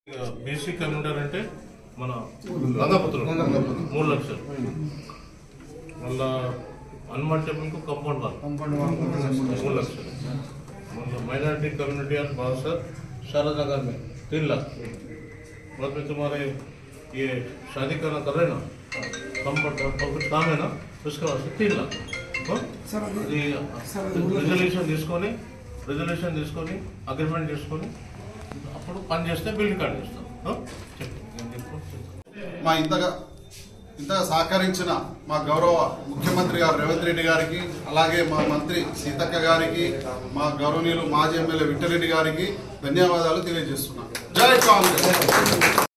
BC కమ్యూనిటర్ అంటే మన గంగపుత్రుడు మూడు లక్షలు మళ్ళా హనుమాన్ టెంపుల్కు కంపౌండ్ వాల్ మూడు లక్షలు మళ్ళీ మైనారిటీ कम्युनिटी और बहुत सर शारदा नगर में तीन लाख बाद में तुम्हारे ये शादी करना कर रहे ना कंफर्ट और कुछ काम है ना उसके वास्ते तीन लाख हाँ? ఇది రిజల్యూషన్ తీసుకొని రిజల్యూషన్ తీసుకొని అగ్రిమెంట్ చేసుకొని అప్పుడు పని చేస్తే బిల్డింగ్ కార్డు చేస్తాం ఆ? చెప్పు నేను చెప్పు, చెప్పు. మా ఇంతగా ఇంతగా సహకరించిన మా గౌరవ ముఖ్యమంత్రి గారు రేవంత్ రెడ్డి గారికి అలాగే మా మంత్రి సీతక్క గారికి మా గౌరవనీయులు మాజీ ఎమ్మెల్యే విట్టరెడ్డి గారికి ధన్యవాదాలు తెలియజేస్తున్నాను జై కాంగ్రెస్